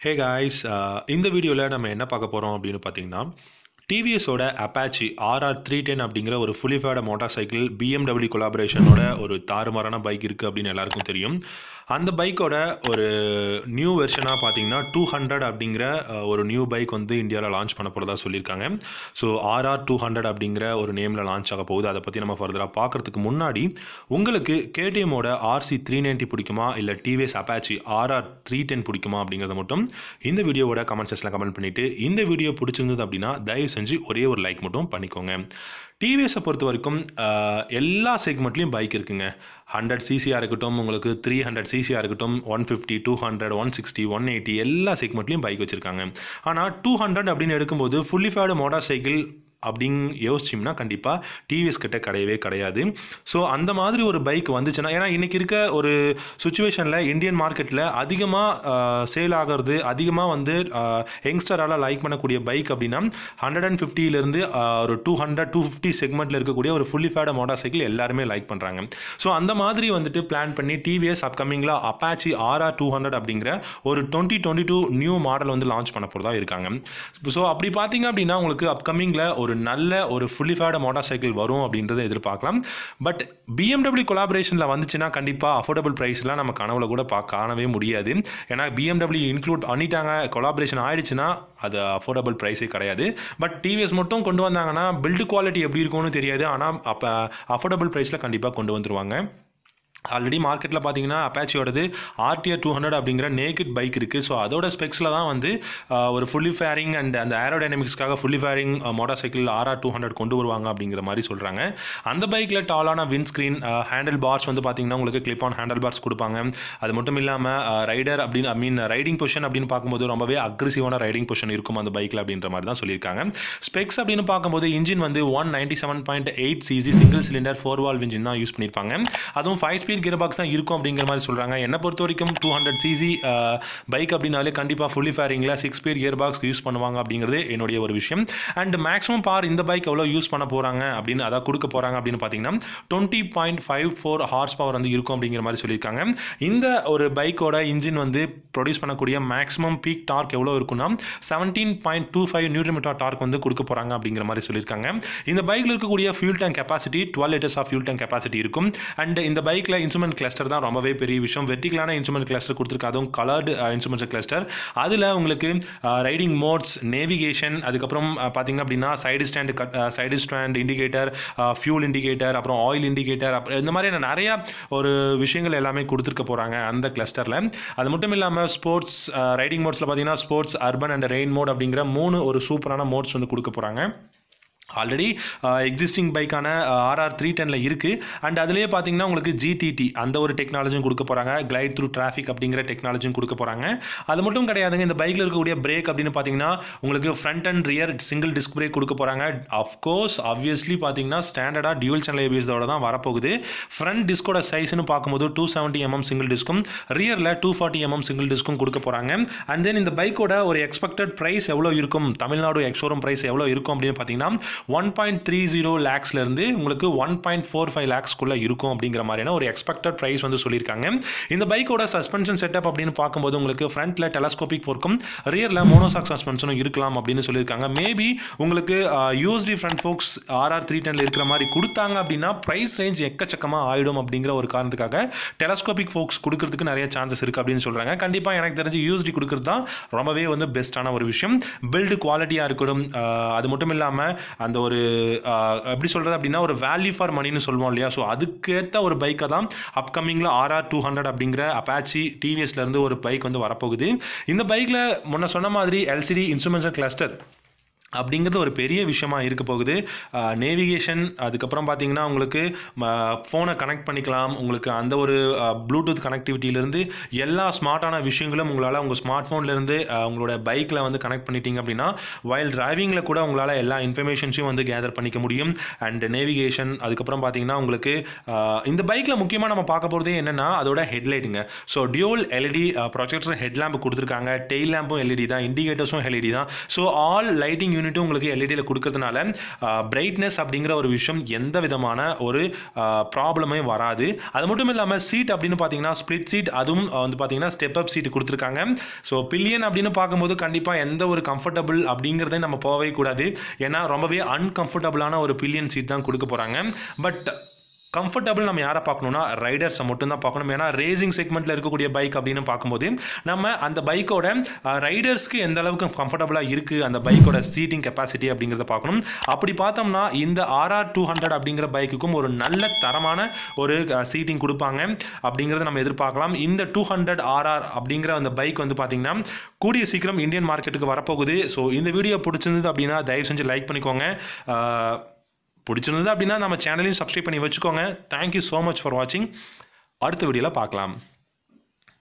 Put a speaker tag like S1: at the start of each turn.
S1: hey guys இந்த வீடியோவில் நம்ம என்ன பார்க்க போகிறோம் அப்படின்னு பார்த்தீங்கன்னா டிவிஎஸோட அப்பாச்சி ஆர்ஆர் த்ரீ டென் அப்படிங்கிற ஒரு ஃபுல்லிஃபைட மோட்டார் சைக்கிள் பிஎம்டபிள்யூ கொலாபரேஷனோட ஒரு தாறுமாறான பைக் இருக்குது அப்படின்னு எல்லாருக்கும் தெரியும் அந்த பைக்கோட ஒரு நியூ வெர்ஷனாக பார்த்தீங்கன்னா டூ ஹண்ட்ரட் அப்படிங்கிற அஹ், ஒரு நியூ பைக் வந்து இந்தியாவில் லான்ச் பண்ண போகிறதா சொல்லியிருக்காங்க ஸோ ஆர்ஆர் டூ ஹண்ட்ரட் அப்படிங்கிற ஒரு நேமில் லான்ச் ஆக போகுது அதை பற்றி நம்ம ஃபர்தராக பார்க்குறதுக்கு முன்னாடி உங்களுக்கு கேடிஎம்மோட ஆர்சி த்ரீ நைன்ட்டி பிடிக்குமா இல்லை TVS Apache RR three ten பிடிக்குமா அப்படிங்கிறத மட்டும் இந்த வீடியோவோட கமெண்ட் செக்ஷனில் கமெண்ட் பண்ணிவிட்டு இந்த வீடியோ பிடிச்சிருந்தது அப்படின்னா தயவு செஞ்சு ஒரே ஒரு லைக் மட்டும் பண்ணிக்கோங்க டிவிஎஸை பொறுத்த வரைக்கும் ஆஹ், எல்லா செக்மெண்ட்லேயும் பைக் இருக்குங்க ஹண்ட்ரட் சிசியாக இருக்கட்டும் உங்களுக்கு த்ரீ ஹண்ட்ரட் சிசியாக இருக்கட்டும் one fifty two hundred one sixty one eighty எல்லா செக்மெண்ட்லேயும் பைக் வச்சுருக்காங்க ஆனால் டூ ஹண்ட்ரட் அப்படின்னு எடுக்கும்போது ஃபுல்லிஃபைடு மோட்டார் சைக்கிள் அப்படின்னு யோசிச்சிங்கன்னா கண்டிப்பாக டிவிஎஸ் கிட்ட கிடையவே கிடையாது ஸோ அந்த மாதிரி ஒரு பைக் வந்துச்சுன்னா ஏன்னா இன்றைக்கி இருக்க ஒரு சுச்சுவேஷனில் இந்தியன் மார்க்கெட்டில் அதிகமாக சேல் ஆகிறது அதிகமாக வந்து யங்ஸ்டரால் லைக் பண்ணக்கூடிய பைக் அப்படின்னா ஹண்ட்ரட் அண்ட் ஃபிஃப்டியிலேருந்து ஒரு டூ ஹண்ட்ரட் டூ ஃபிஃப்டி செக்மெண்ட்டில் இருக்கக்கூடிய ஒரு ஃபுல்லிஃபைட மோட்டார் சைக்கிள் எல்லாருமே லைக் பண்ணுறாங்க ஸோ அந்த மாதிரி வந்துட்டு பிளான் பண்ணி டிவிஎஸ் அப்கமிங்கில் அப்பாச்சி ஆர்ஆர் டூ ஹண்ட்ரட் அப்படிங்கிற ஒரு twenty twenty two new model வந்து லான்ச் பண்ண போகிறதா இருக்காங்க ஸோ அப்படி பார்த்தீங்க அப்படின்னா உங்களுக்கு அப்கமிங்கில் ஒரு நல்ல ஒரு ஃபுல்லிஃபைட மோட்டார் சைக்கிள் வரும் அப்படின்றத எதிர்பார்க்கலாம் பட் பிஎம்டபிள்யூ கொலாபரேஷனில் வந்துச்சுன்னா கண்டிப்பாக அஃபோர்டபுள் ப்ரைஸ்லாம் நம்ம கனவுல கூட பா காணவே முடியாது ஏன்னா பிஎம்டபிள்யூ இன்க்ளூட் பண்ணிட்டாங்க கொலாபரேஷன் ஆயிடுச்சுன்னா அது அஃபோர்டபுள் ப்ரைஸே கிடையாது பட் டிவிஎஸ் மட்டும் கொண்டு வந்தாங்கன்னா பில்டு குவாலிட்டி எப்படி இருக்கும்னு தெரியாது ஆனால் அப்போ அஃபோர்டபுள் ப்ரைஸில் கண்டிப்பாக கொண்டு வந்துருவாங்க ஆல்ரெடி மார்க்கெட்டில் பார்த்தீங்கன்னா அப்பாச்சியோடது ஆர்டிஆர் டூ ஹண்ட்ரட் அப்படிங்கிற நேக்கட் பைக் இருக்குது ஸோ அதோட ஸ்பெக்ஸில் தான் வந்து ஆஹ், ஒரு ஃபுல்லி ஃபேரிங் அண்ட் அந்த ஏரோடைனமிக்ஸ்க்காக fully fairing motorcycle RR two hundred கொண்டு வருவாங்க அப்படிங்கிற மாதிரி சொல்கிறாங்க அந்த பைக்கில் டாலான வின் ஸ்க்ரீன் ஹேண்டில் பார்ஸ் வந்து பார்த்தீங்கன்னா உங்களுக்கு கிளிப் ஆன் ஹேண்டில் பார்ஸ் கொடுப்பாங்க அது மட்டும் இல்லாமல் ரைடர் அப்படின்னு ஐ மீன் ரைடிங் பொசிஷன் அப்படின்னு பார்க்கும்போது ரொம்பவே அக்ரெசிவான ரைடிங் பொசிஷன் இருக்கும் அந்த பைக்கில் அப்படின்ற மாதிரி தான் சொல்லியிருக்காங்க ஸ்பெக்ஸ் அப்படின்னு பார்க்கும்போது இன்ஜின் வந்து one ninety seven point eight CC single cylinder four valve engine தான் யூஸ் பண்ணியிருப்பாங்க அதுவும் ஃபைவ் ஸ்பீட் கியர் பாக்ஸ் தான் இருக்கும் அப்படிங்கிற மாதிரி சொல்கிறாங்க என்னை பொறுத்த வரைக்கும் டூ ஹண்ட்ரட் சிசி பைக் அப்படின்னாலே கண்டிப்பாக ஃபுல்லி ஃபேரிங்கில் six speed gear box use பண்ணுவாங்க அப்படிங்கிறது என்னுடைய ஒரு விஷயம் அண்ட் மேக்ஸிமம் பார் இந்த பைக் எவ்வளோ யூஸ் பண்ண போகிறாங்க அப்படின்னு அதான் கொடுக்க போகிறாங்க அப்படின்னு பார்த்தீங்கன்னா twenty point five four horse power வந்து இருக்கும் அப்படிங்கிற மாதிரி சொல்லியிருக்காங்க இந்த ஒரு பைக்கோட இன்ஜின் வந்து ப்ரொடியூஸ் பண்ணக்கூடிய மேக்ஸிமம் பீக் டார்க் எவ்வளோ இருக்குன்னா seventeen point two five newton metre torque வந்து கொடுக்க போகிறாங்க அப்படிங்கிற மாதிரி சொல்லியிருக்காங்க இந்த பைக்கில் இருக்கக்கூடிய fuel tank capacity twelve litres of fuel tank capacity இருக்கும் அண்ட் இந்த பைக்கில் இன்ஸ்ட்ருமெண்ட் கிளஸ்டர் தான் ரொம்பவே பெரிய விஷயம் வெர்டிகலான இன்ஸ்ட்ருமெண்ட் கிளஸ்டர் கொடுத்துருக்கு அதுவும் கலர்டு இன்ஸ்ட்ருமெண்ட் கிளஸ்டர் அதில் உங்களுக்கு ரைடிங் மோட்ஸ் நேவிகேஷன் அதுக்கப்புறம் அஹ், பார்த்தீங்க அப்படின்னா side stand cut side stand indicator fuel indicator அப்புறம் ஆயில் இண்டிகேட்டர் அப்புறம் இந்த மாதிரியான நிறைய ஒரு விஷயங்கள் எல்லாமே கொடுத்துருக்க போகிறாங்க அந்த கிளஸ்டரில் அது மட்டும் இல்லாமல் ஸ்போர்ட்ஸ் ரைடிங் மோட்ஸில் பார்த்தீங்கன்னா sports urban and rain mode அப்படிங்கிற மூணு ஒரு சூப்பரான மோட்ஸ் வந்து கொடுக்க போகிறாங்க ஆல்ரெடி எக்ஸிஸ்டிங் பைக்கான ஆர்ஆர் த்ரீ டெனில் இருக்குது அண்ட் அதுலேயே பார்த்தீங்கன்னா உங்களுக்கு ஜிடிடி அந்த ஒரு டெக்னாலஜியும் கொடுக்க போகிறாங்க கிளைட் த்ரூ டிராஃபிக் அப்படிங்கிற டெக்னாலஜியும் கொடுக்க போகிறாங்க அது மட்டும் கிடையாதுங்க இந்த பைக்கில் இருக்கக்கூடிய பிரேக் அப்படின்னு பார்த்தீங்கன்னா உங்களுக்கு front and rear single disc brake கொடுக்க போகிறாங்க அஃப்கோர்ஸ் ஆப்வியஸ்லி பார்த்தீங்கன்னா ஸ்டாண்டர்டாக டியூல் சேனல் ஏபிஎஸோட தான் வரப்போகுது ஃப்ரண்ட் டிஸ்கோட சைஸ்னு பார்க்கும்போது டூ செவன்ட்டி எம்எம் சிங்கிள் டிஸ்க்கும் ரியரில் டூ ஃபார்ட்டி எம்எம் சிங்கிள் டிஸ்க்கும் கொடுக்க போகிறாங்க அண்ட் தென் இந்த பைக்கோட ஒரு எக்ஸ்பெக்டட் ப்ரைஸ் எவ்வளோ இருக்கும் தமிழ்நாடு எக்ஸோரூம் ப்ரைஸ் எவ்வளோ இருக்கும் அப்படின்னு பார்த்தீங்கன்னா ஒன் பாயிண்ட் த்ரீ ஜீரோ லேக்ஸ்லேருந்து உங்களுக்கு ஒன் பாயிண்ட் ஃபோர் ஃபைவ் லேக்ஸ்க்குள்ளே இருக்கும் அப்படிங்கிற மாதிரியான ஒரு எக்ஸ்பெக்டட் ப்ரைஸ் வந்து சொல்லியிருக்காங்க இந்த பைக்கோட சஸ்பென்ஷன் செட்டப் அப்படின்னு பார்க்கும்போது உங்களுக்கு ஃப்ரண்ட்டில் டெலஸ்கோபிக் ஃபோர்க்கும் ரியரில் மோனோசாக் சஸ்பென்ஷனும் இருக்கலாம் அப்படின்னு சொல்லியிருக்காங்க மேபி உங்களுக்கு USD front forks RR three டெனில் இருக்கிற மாதிரி கொடுத்தாங்க அப்படின்னா ப்ரைஸ் ரேஞ்ச் எக்கச்சக்கமாக ஆயிடும் அப்படிங்கிற ஒரு காரணத்துக்காக டெலஸ்கோபிக் ஃபோக்ஸ் கொடுக்கறதுக்கு நிறைய சான்சஸ் இருக்குது அப்படின்னு சொல்கிறாங்க கண்டிப்பாக எனக்கு தெரிஞ்சு யூஎஸ்டி கொடுக்குறது தான் ரொம்பவே வந்து பெஸ்ட்டான ஒரு விஷயம் பில்டு குவாலிட்டியாக இருக்கட்டும் ஆஹ் அது மட்டும் இல்லாமல் அந்த ஒரு ஆஹ் எப்படி சொல்கிறது அப்படின்னா ஒரு வேல்யூ ஃபார் மணின்னு சொல்லுவோம் இல்லையா ஸோ அதுக்கேற்ற ஒரு பைக்கை தான் அப்கமிங்கில் ஆர்ஆர் டூ ஹண்ட்ரட் அப்படிங்கிற அப்பாச்சி டிவிஎஸ்லேருந்து ஒரு பைக் வந்து வரப்போகுது இந்த பைக்கில் முன்ன சொன்ன மாதிரி எல்சிடி இன்ஸ்ட்ருமெண்டல் கிளஸ்டர் அப்படிங்கிறது ஒரு பெரிய விஷயமா இருக்க போகுது நேவிகேஷன் அதுக்கப்புறம் பார்த்தீங்கன்னா உங்களுக்கு ஃபோனை கனெக்ட் பண்ணிக்கலாம் உங்களுக்கு அந்த ஒரு ப்ளூடூத் கனெக்டிவிட்டியிலேருந்து எல்லா ஸ்மார்ட்டான விஷயங்களும் உங்களால் உங்கள் ஸ்மார்ட் ஃபோன்லேருந்து உங்களோட பைக்கில் வந்து கனெக்ட் பண்ணிட்டீங்க அப்படின்னா வைல் டிரைவிங்கில் கூட உங்களால் எல்லா இன்ஃபர்மேஷன்ஸையும் வந்து கேதர் பண்ணிக்க முடியும் அண்ட் நேவிகேஷன் அதுக்கப்புறம் பார்த்தீங்கன்னா உங்களுக்கு அஹ், இந்த பைக்கில் முக்கியமாக நம்ம பார்க்க போகிறதே என்னென்னா அதோட ஹெட்லைட்டுங்க so dual LED projector head lamp கொடுத்துருக்காங்க டெய்ல் லேம்பும் எல்இடி தான் இண்டிகேட்டர்ஸும் எல்இடி தான் ஸோ ஆல் லைட்டிங் யூனிட்டும் உங்களுக்கு எல்இடியில் கொடுக்கறதுனால பிரைட்னஸ் அப்படிங்கிற ஒரு விஷயம் எந்த விதமான ஒரு ப்ராப்ளமே வராது அது மட்டும் இல்லாமல் சீட் அப்படின்னு பார்த்தீங்கன்னா ஸ்ப்ளிட் சீட் அதுவும் வந்து பார்த்தீங்கன்னா ஸ்டெப் அப் சீட் கொடுத்துருக்காங்க ஸோ பில்லியன் அப்படின்னு பார்க்கும்போது கண்டிப்பாக எந்த ஒரு கம்ஃபர்டபுள் அப்படிங்கிறதே நம்ம போகவே கூடாது ஏன்னா ரொம்பவே அன்கம்ஃபர்டபுளான ஒரு பில்லியன் சீட் தான் கொடுக்க போகிறாங்க பட் கம்ஃபர்டபுள் நம்ம யாரை பார்க்கணும்னா ரைடர்ஸை மட்டும்தான் பார்க்கணும் ஏன்னா ரேசிங் செக்மெண்ட்டில் இருக்கக்கூடிய பைக் அப்படின்னு பார்க்கும்போது நம்ம அந்த பைக்கோட ரைடர்ஸ்க்கு எந்த அளவுக்கு கம்ஃபர்டபுளாக இருக்குது அந்த பைக்கோட சீட்டிங் கெப்பாசிட்டி அப்படிங்கிறத பார்க்கணும் அப்படி பார்த்தோம்னா இந்த ஆர்ஆர் டூ ஹண்ட்ரட் அப்படிங்கிற பைக்குக்கும் ஒரு நல்ல தரமான ஒரு சீட்டிங் கொடுப்பாங்க அப்படிங்கிறத நம்ம எதிர்பார்க்கலாம் இந்த டூ ஹண்ட்ரட் ஆர்ஆர் அப்படிங்கிற அந்த பைக் வந்து பார்த்தீங்கன்னா கூடிய சீக்கிரம் இந்தியன் மார்க்கெட்டுக்கு வரப்போகுது ஸோ இந்த வீடியோ பிடிச்சிருந்தது அப்படின்னா தயவு செஞ்சு லைக் பண்ணிக்கோங்க ஆஹ், பிடிச்சிருந்தது அப்படின்னா நம்ம சேனலையும் சப்ஸ்கிரைப் பண்ணி வச்சுக்கோங்க தேங்க்யூ ஸோ மச் ஃபார் வாட்சிங் அடுத்த வீடியோவில் பார்க்கலாம்